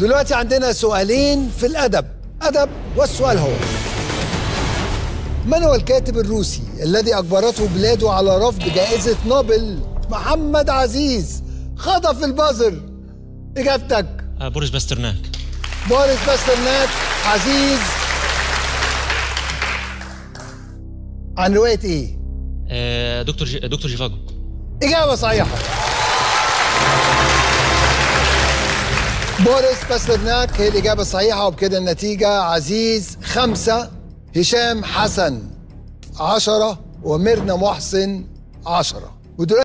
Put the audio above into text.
دلوقتي عندنا سؤالين في الأدب أدب والسؤال هو من هو الكاتب الروسي الذي أجبرته بلاده على رفض جائزة نوبل محمد عزيز خطف البازر إجابتك آه، بوريس باسترناك بوريس باسترناك عزيز عن رواية إيه؟ آه، دكتور جي... دكتور جيفاجو إجابة صحيحة بوريس باسترناك هي الإجابة الصحيحة وبكده النتيجة عزيز خمسة هشام حسن عشرة وميرنا محسن عشرة ودلوقتي